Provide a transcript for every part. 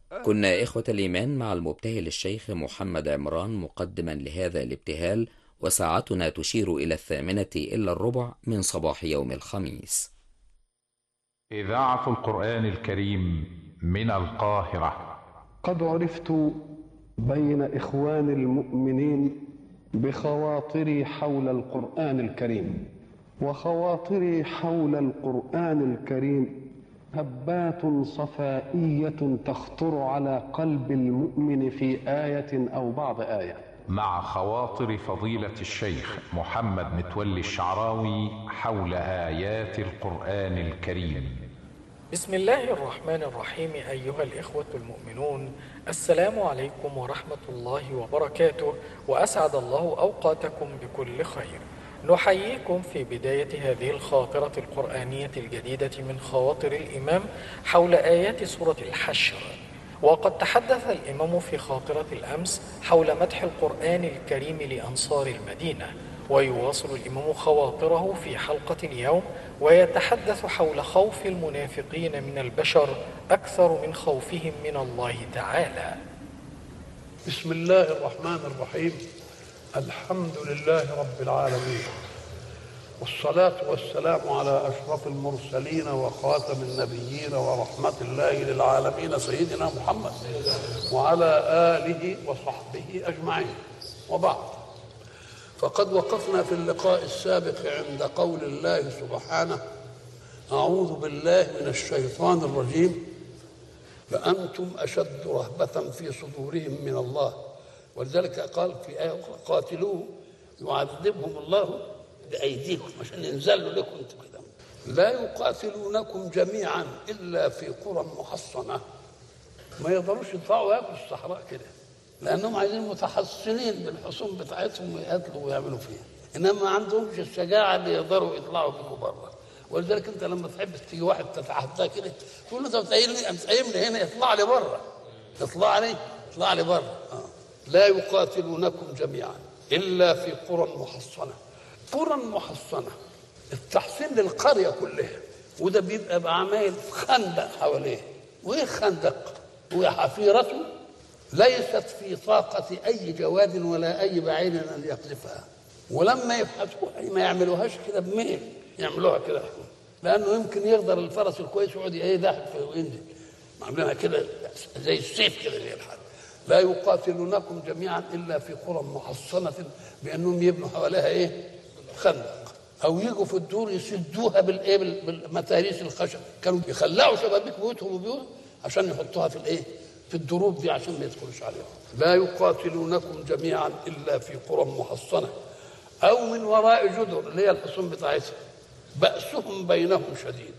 كنا إخوة الإيمان مع المبتهل الشيخ محمد عمران مقدما لهذا الابتهال وساعتنا تشير إلى الثامنة إلا الربع من صباح يوم الخميس إذاعة القرآن الكريم من القاهرة قد عرفت بين إخوان المؤمنين بخواطري حول القرآن الكريم وخواطري حول القرآن الكريم هبات صفائية تخطر على قلب المؤمن في آية أو بعض آية مع خواطر فضيلة الشيخ محمد متولي الشعراوي حول آيات القرآن الكريم بسم الله الرحمن الرحيم أيها الإخوة المؤمنون السلام عليكم ورحمة الله وبركاته وأسعد الله أوقاتكم بكل خير نحييكم في بداية هذه الخاطرة القرآنية الجديدة من خواطر الإمام حول آيات سورة الحشر وقد تحدث الإمام في خاطرة الأمس حول مدح القرآن الكريم لأنصار المدينة ويواصل الإمام خواطره في حلقة اليوم ويتحدث حول خوف المنافقين من البشر أكثر من خوفهم من الله تعالى بسم الله الرحمن الرحيم الحمد لله رب العالمين والصلاة والسلام على أشرف المرسلين وخاتم النبيين ورحمة الله للعالمين سيدنا محمد وعلى آله وصحبه أجمعين وبعد فقد وقفنا في اللقاء السابق عند قول الله سبحانه أعوذ بالله من الشيطان الرجيم فأنتم أشد رهبة في صدورهم من الله ولذلك قال في آية أخرى قاتلوه يعذبهم الله بأيديكم عشان ينزلوا لكم انتم كده لا يقاتلونكم جميعا إلا في قرى محصنة ما يقدروش يطلعوا ياكلوا الصحراء كده لأنهم عايزين متحصنين بالحصون بتاعتهم ويقتلوا ويعملوا فيها إنما ما عندهمش الشجاعة اللي يقدروا يطلعوا بيكم بره ولذلك أنت لما تحب تيجي واحد تتحداه كده تقول له أنت بتقيمني بتقيمني هنا اطلع لي بره اطلع لي اطلع لي بره آه. لا يقاتلونكم جميعا إلا في قرى محصنة قرى محصنة التحصين للقرية كلها وده بيبقى بعمايل خندق حواليه وإيه خندق وحفيرته ليست في طاقة أي جواد ولا أي بعير أن يقذفها ولما يبحثوها ما يعملوهاش كده بميل يعملوها كده لأنه يمكن يقدر الفرس الكويس يقعد إيه يدحف وينزل عاملينها كده زي السيف كده زي الحد لا يقاتلونكم جميعا إلا في قرى محصنة بأنهم يبنوا حواليها إيه خندق أو يجوا في الدور يسدوها بالإيه بالمتاريس الخشب كانوا يخلعوا شبابيك بيوتهم وبيوت عشان يحطوها في الإيه في الدروب دي عشان ما يدخلوش عليهم لا يقاتلونكم جميعا الا في قرى محصنه او من وراء جدر اللي هي الحصون بتاعتها باسهم بينهم شديد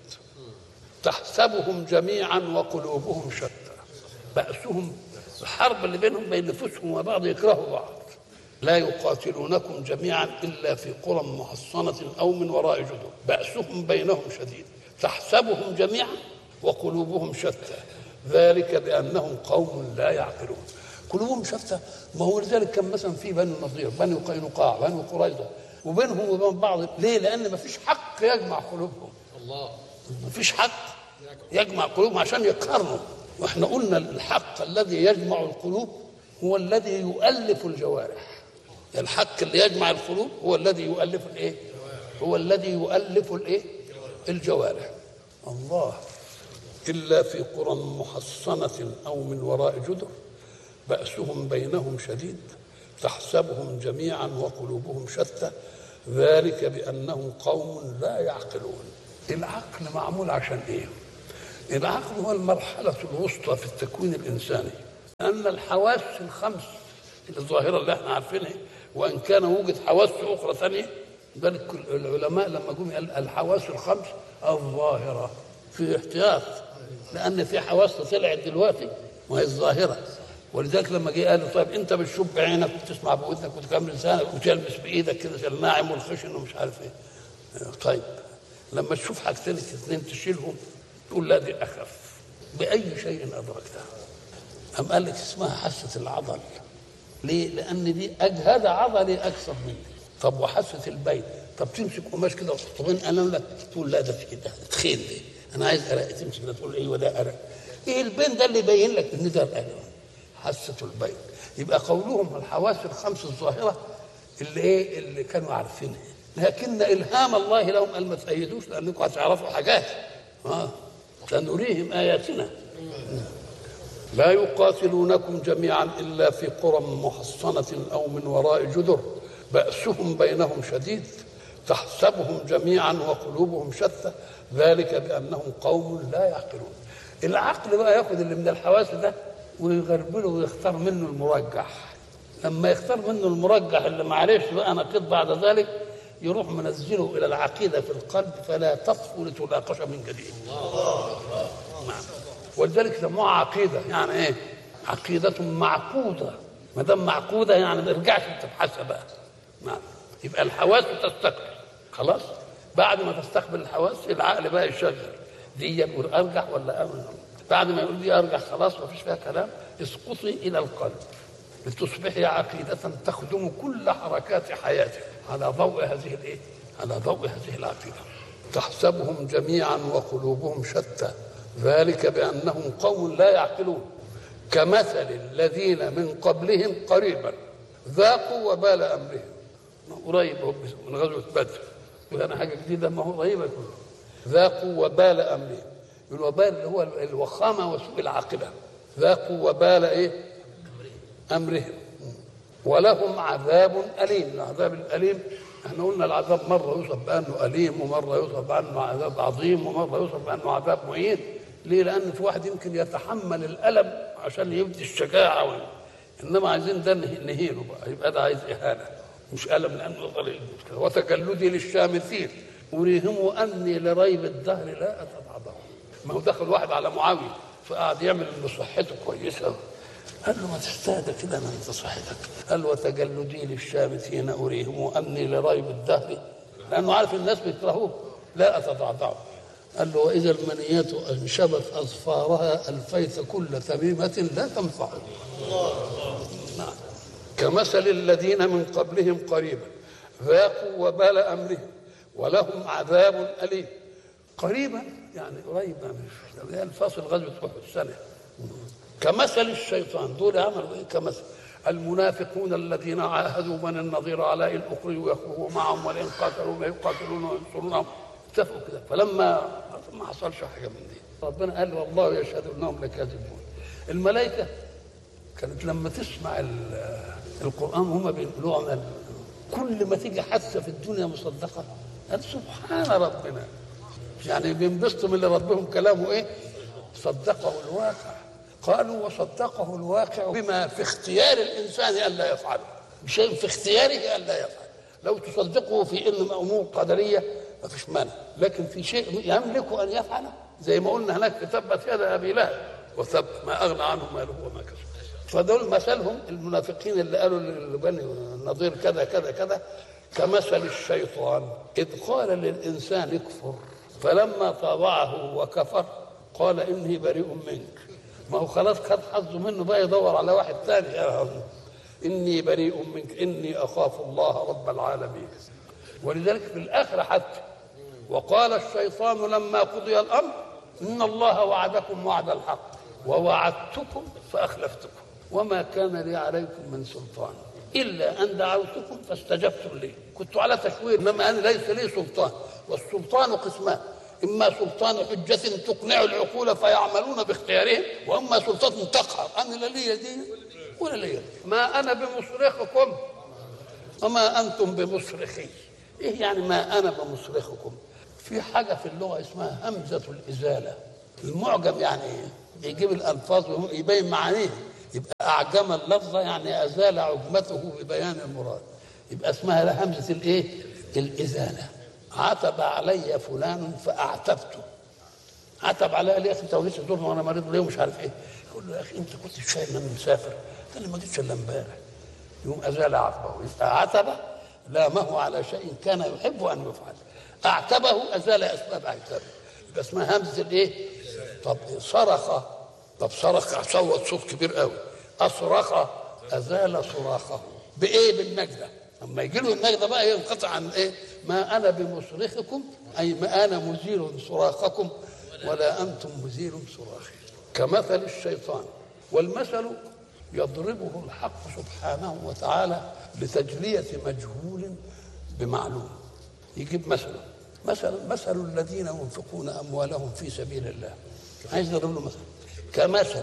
تحسبهم جميعا وقلوبهم شتى باسهم الحرب اللي بينهم بين نفوسهم وبعض يكرهوا بعض لا يقاتلونكم جميعا الا في قرى محصنه او من وراء جدر باسهم بينهم شديد تحسبهم جميعا وقلوبهم شتى ذلك بانهم قوم لا يعقلون قلوبهم شتى ما هو لذلك كان مثلا في بني النضير بني قينقاع بني قريظه وبينهم وبين بعض ليه؟ لان ما فيش حق يجمع قلوبهم الله ما فيش حق يجمع قلوبهم عشان يقارنوا واحنا قلنا الحق الذي يجمع القلوب هو الذي يؤلف الجوارح الحق اللي يجمع القلوب هو الذي يؤلف الايه؟ هو الذي يؤلف الايه؟ الجوارح الله إلا في قرى محصنة أو من وراء جدر بأسهم بينهم شديد تحسبهم جميعا وقلوبهم شتى ذلك بأنهم قوم لا يعقلون العقل معمول عشان إيه؟ العقل هو المرحلة الوسطى في التكوين الإنساني أن الحواس الخمس الظاهرة اللي احنا عارفينها وإن كان وجد حواس أخرى ثانية بل العلماء لما جم الحواس الخمس الظاهرة في احتياط لان في حواس طلعت دلوقتي وهي الظاهره ولذلك لما جه قال طيب انت بتشوف بعينك وتسمع بودنك وتكمل لسانك وتلمس بايدك كده الناعم والخشن ومش عارف ايه طيب لما تشوف حاجتين اثنين تشيلهم تقول لا دي اخف باي شيء ادركتها أم قال لك اسمها حاسه العضل ليه؟ لان دي اجهد عضلي اكثر مني طب وحاسه البين طب تمسك قماش كده وتحطين انا لك تقول لا ده في ده تخين دي انا عايز ارق تمشي كده تقول ايوه ده ارق ايه البين ده اللي يبين لك ان ده الارق حاسه البين يبقى قولهم الحواس الخمس الظاهره اللي ايه اللي كانوا عارفينها لكن الهام الله لهم قال ما تأيدوش لانكم هتعرفوا حاجات اه سنريهم اياتنا لا يقاتلونكم جميعا الا في قرى محصنه او من وراء جدر باسهم بينهم شديد تحسبهم جميعا وقلوبهم شتى ذلك بانهم قوم لا يعقلون العقل بقى ياخذ اللي من الحواس ده ويغربله ويختار منه المرجح لما يختار منه المرجح اللي معلش بقى نقيض بعد ذلك يروح منزله الى العقيده في القلب فلا تصفو لتناقش من جديد نعم ولذلك سموها عقيده يعني ايه عقيده معقوده ما دام معقوده يعني ما ترجعش تبحثها بقى نعم يبقى الحواس تستقبل خلاص بعد ما تستقبل الحواس العقل بقى يشغل دي يقول ارجح ولا امن بعد ما يقول دي ارجح خلاص ما فيش فيها كلام اسقطي الى القلب لتصبحي عقيدة تخدم كل حركات حياتك على ضوء هذه الايه؟ على ضوء هذه العقيدة تحسبهم جميعا وقلوبهم شتى ذلك بأنهم قوم لا يعقلون كمثل الذين من قبلهم قريبا ذاقوا وبال أمرهم قريب من غزوة بدر وأنا حاجة جديدة ما هو قريبة كله ذاقوا وبال أمرهم الوبال اللي هو الوخامة وسوء العاقبة ذاقوا وبال إيه؟ امرهم ولهم عذاب اليم العذاب الاليم احنا قلنا العذاب مره يوصف بانه اليم ومره يوصف بانه عذاب عظيم ومره يوصف بانه عذاب مهين ليه؟ لان في واحد يمكن يتحمل الالم عشان يبدي الشجاعه و... انما عايزين ده نهينه بقى يبقى ده عايز اهانه مش الم لانه ضليل وتجلدي للشامثين اريهم اني لريب الدهر لا اتبعضهم ما هو دخل واحد على معاويه فقعد يعمل ان صحته كويسه قال له ما تستهدى كده من انت صحتك قال وتجلدي للشامتين اريهم اني لريب الدهر لانه عارف الناس بيكرهوه لا اتضعضع قال له واذا المنيات انشبت اظفارها الفيت كل تميمه لا تنفع نعم كمثل الذين من قبلهم قريبا ذاقوا وبال امرهم ولهم عذاب اليم قريبا يعني قريبا مش الفاصل غزوه احد سنه كمثل الشيطان دول عملوا ايه كمثل المنافقون الذين عاهدوا من النظير على ان اخرجوا يخرجوا معهم ولئن قاتلوا ما يقاتلون وينصرونهم اتفقوا كده فلما ما حصلش حاجه من دي ربنا قال والله يشهد انهم لكاذبون الملائكه كانت لما تسمع القران هم بينقلوه عن كل ما تيجي حادثه في الدنيا مصدقه قال سبحان ربنا يعني بينبسطوا من اللي ربهم كلامه ايه صدقه الواقع قالوا وصدقه الواقع بما في اختيار الانسان الا يفعله بشيء في اختياره الا يفعل لو تصدقه في ان امور قدريه ما فيش مانع لكن في شيء يملك ان يفعله زي ما قلنا هناك في تبت يد ابي لهب وثب ما اغنى عنه ماله وما كسب فدول مثلهم المنافقين اللي قالوا لبني النظير كذا كذا كذا كمثل الشيطان اذ قال للانسان اكفر فلما طاوعه وكفر قال اني بريء منك ما هو خلاص خد حظه منه بقى يدور على واحد ثاني اني بريء منك اني اخاف الله رب العالمين ولذلك في الاخره حتى وقال الشيطان لما قضي الامر ان الله وعدكم وعد الحق ووعدتكم فاخلفتكم وما كان لي عليكم من سلطان الا ان دعوتكم فاستجبتم لي كنت على تشوير انما انا ليس لي سلطان والسلطان قسمان اما سلطان حجة تقنع العقول فيعملون باختيارهم واما سلطة تقهر انا لا لي دين ولا لي ما انا بمصرخكم وما انتم بمصرخي ايه يعني ما انا بمصرخكم في حاجة في اللغة اسمها همزة الإزالة المعجم يعني يجيب الألفاظ ويبين معانيها يبقى أعجم اللفظ يعني أزال عجمته ببيان المراد يبقى اسمها همزة الإيه؟ الإزالة عتب علي فلان فاعتبته عتب علي قال لي يا اخي انت ما جيتش تزورني وانا مريض ليه ومش عارف ايه يقول له يا اخي انت كنت شايل اني مسافر قال لي ما جيتش الا امبارح يقوم ازال عتبه يبقى عتب لامه على شيء كان يحب ان يفعل اعتبه ازال اسباب عتابه يبقى اسمها همزه الايه؟ طب صرخ طب صرخ صوت صوت كبير قوي اصرخ ازال صراخه بايه بالنجده اما يجي له النجده بقى ينقطع عن ايه؟ ما انا بمصرخكم اي ما انا مزيل صراخكم ولا أنتم مزيل صراخ كمثل الشيطان والمثل يضربه الحق سبحانه وتعالى لتجلية مجهول بمعلوم يجيب مثلا مثلا مثل الذين ينفقون أموالهم في سبيل الله عايز نضرب له مثل كمثل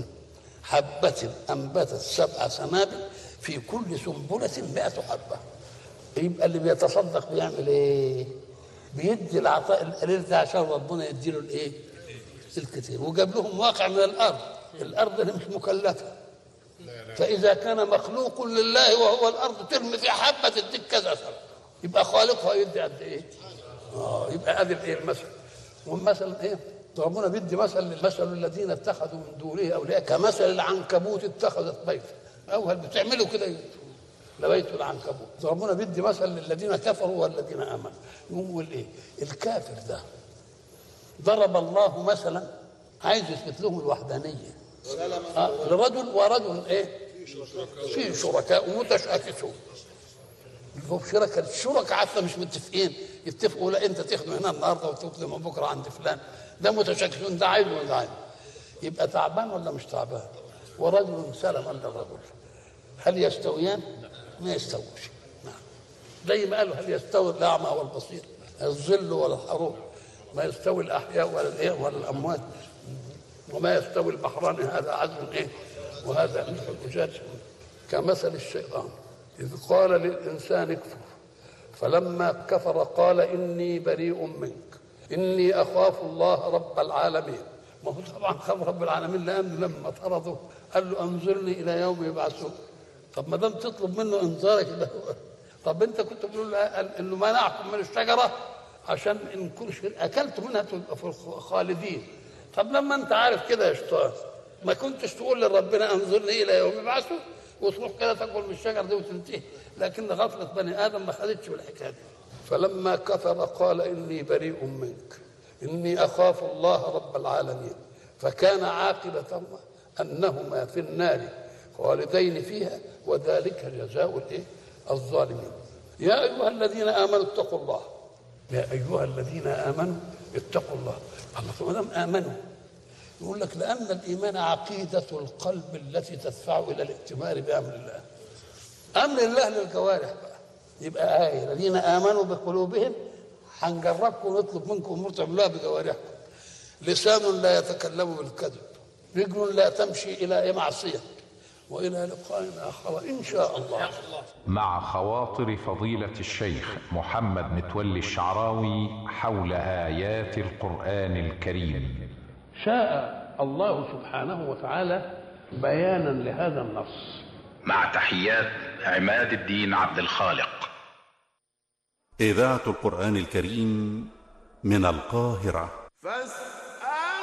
حبة أنبتت سبع سنابل في كل سنبلة مئة حبة يبقى اللي بيتصدق بيعمل ايه؟ بيدي العطاء القليل ده عشان ربنا يديله الايه؟ الكثير وجاب لهم واقع من الارض الارض اللي مش مكلفه فاذا كان مخلوق لله وهو الارض ترمي في حبه تديك كذا سنه يبقى خالقها يدي قد ايه؟ اه يبقى ادي الايه المثل والمثل ايه؟ ربنا بيدي مثل مثل الذين اتخذوا من دونه اولياء كمثل العنكبوت اتخذت بيتا اول بتعملوا كده لبيت العنكبوت ربنا بيدي مثل للذين كفروا والذين امنوا يقول ايه الكافر ده ضرب الله مثلا عايز يثبت لهم الوحدانيه آه لرجل ورجل ايه في شركاء متشاكسون هم شركاء الشركاء حتى مش متفقين يتفقوا لا انت تخدم هنا النهارده وتخدم بكره عند فلان ده متشاكسون ده عايز وده عايز يبقى تعبان ولا مش تعبان ورجل سلم عند الرجل هل يستويان؟ ما يستووش نعم زي ما قالوا هل يستوي الاعمى والبصير الظل ولا الحروب ما يستوي الاحياء ولا الايه ولا الاموات وما يستوي البحران هذا عذب ايه وهذا ملح اجاج كمثل الشيطان اذ قال للانسان اكفر فلما كفر قال اني بريء منك اني اخاف الله رب العالمين ما هو طبعا خاف رب العالمين لانه لما طرده قال له انظرني الى يوم يبعثون طب ما دام تطلب منه انذارك ده طب انت كنت بتقول له انه منعكم من الشجره عشان ان كل اكلت منها تبقى في خالدين طب لما انت عارف كده يا شيطان ما كنتش تقول لربنا انظرني الى يوم يبعثون وتروح كده تاكل من الشجر دي وتنتهي لكن غفله بني ادم ما خدتش بالحكايه دي فلما كفر قال اني بريء منك اني اخاف الله رب العالمين فكان عاقبتهما انهما في النار خالدين فيها وذلك جزاء الايه؟ الظالمين. يا ايها الذين امنوا اتقوا الله. يا ايها الذين امنوا اتقوا الله. الله ما دام امنوا يقول لك لان الايمان عقيده القلب التي تدفع الى الائتمار بامر الله. امر الله للجوارح بقى. يبقى آية الذين امنوا بقلوبهم هنجربكم ونطلب منكم امور تعملوها بجوارحكم. لسان لا يتكلم بالكذب. رجل لا تمشي الى معصيه والى لقاء اخر ان شاء الله مع خواطر فضيلة الشيخ محمد متولي الشعراوي حول آيات القرآن الكريم شاء الله سبحانه وتعالى بيانا لهذا النص مع تحيات عماد الدين عبد الخالق إذاعة القرآن الكريم من القاهرة فاستمعوا